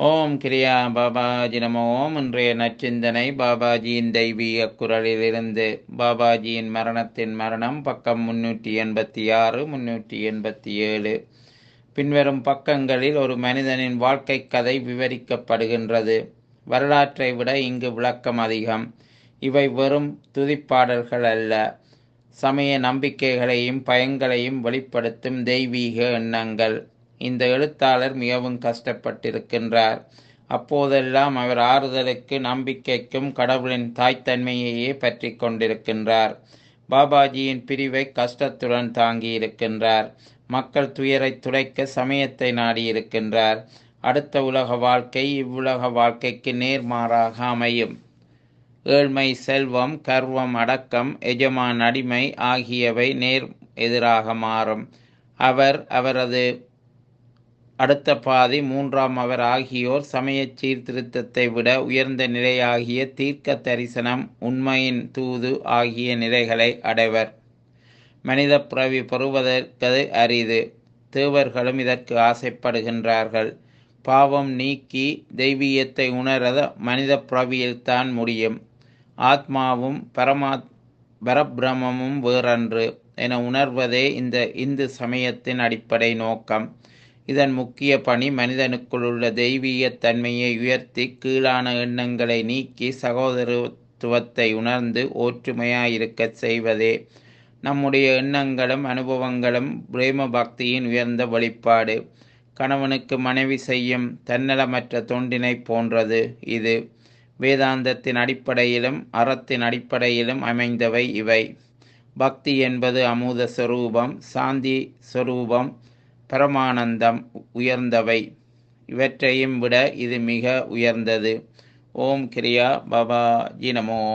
ஓம் கிரியா பாபாஜி நம ஓம் இன்றைய நச்சிந்தனை பாபாஜியின் தெய்வீக குரலிலிருந்து பாபாஜியின் மரணத்தின் மரணம் பக்கம் முன்னூற்றி எண்பத்தி ஆறு முன்னூற்றி எண்பத்தி ஏழு பின்வரும் பக்கங்களில் ஒரு மனிதனின் வாழ்க்கை கதை விவரிக்கப்படுகின்றது வரலாற்றை விட இங்கு விளக்கம் அதிகம் இவை வெறும் துதிப்பாடல்கள் அல்ல சமய நம்பிக்கைகளையும் பயங்களையும் வெளிப்படுத்தும் தெய்வீக எண்ணங்கள் இந்த எழுத்தாளர் மிகவும் கஷ்டப்பட்டிருக்கின்றார் அப்போதெல்லாம் அவர் ஆறுதலுக்கு நம்பிக்கைக்கும் கடவுளின் தாய்த்தன்மையையே பற்றி கொண்டிருக்கின்றார் பாபாஜியின் பிரிவை கஷ்டத்துடன் தாங்கியிருக்கின்றார் மக்கள் துயரை துடைக்க சமயத்தை நாடியிருக்கின்றார் அடுத்த உலக வாழ்க்கை இவ்வுலக வாழ்க்கைக்கு நேர்மாறாக அமையும் ஏழ்மை செல்வம் கர்வம் அடக்கம் எஜமான் அடிமை ஆகியவை நேர் எதிராக மாறும் அவர் அவரது அடுத்த பாதி மூன்றாம் அவர் ஆகியோர் சமய சீர்திருத்தத்தை விட உயர்ந்த நிலையாகிய தீர்க்க தரிசனம் உண்மையின் தூது ஆகிய நிலைகளை அடைவர் மனித பிறவி பெறுவதற்கு அரிது தேவர்களும் இதற்கு ஆசைப்படுகின்றார்கள் பாவம் நீக்கி தெய்வீகத்தை உணரத மனித பிறவியில்தான் முடியும் ஆத்மாவும் பரமா பரபிரமமும் வேறன்று என உணர்வதே இந்த இந்து சமயத்தின் அடிப்படை நோக்கம் இதன் முக்கிய பணி மனிதனுக்குள் உள்ள தெய்வீக தன்மையை உயர்த்தி கீழான எண்ணங்களை நீக்கி சகோதரத்துவத்தை உணர்ந்து ஒற்றுமையாயிருக்க செய்வதே நம்முடைய எண்ணங்களும் அனுபவங்களும் பிரேம பக்தியின் உயர்ந்த வெளிப்பாடு கணவனுக்கு மனைவி செய்யும் தன்னலமற்ற தொண்டினை போன்றது இது வேதாந்தத்தின் அடிப்படையிலும் அறத்தின் அடிப்படையிலும் அமைந்தவை இவை பக்தி என்பது அமுத சொரூபம் சாந்தி சொரூபம் பரமானந்தம் உயர்ந்தவை இவற்றையும் விட இது மிக உயர்ந்தது ஓம் கிரியா பாபா ஜி நமோ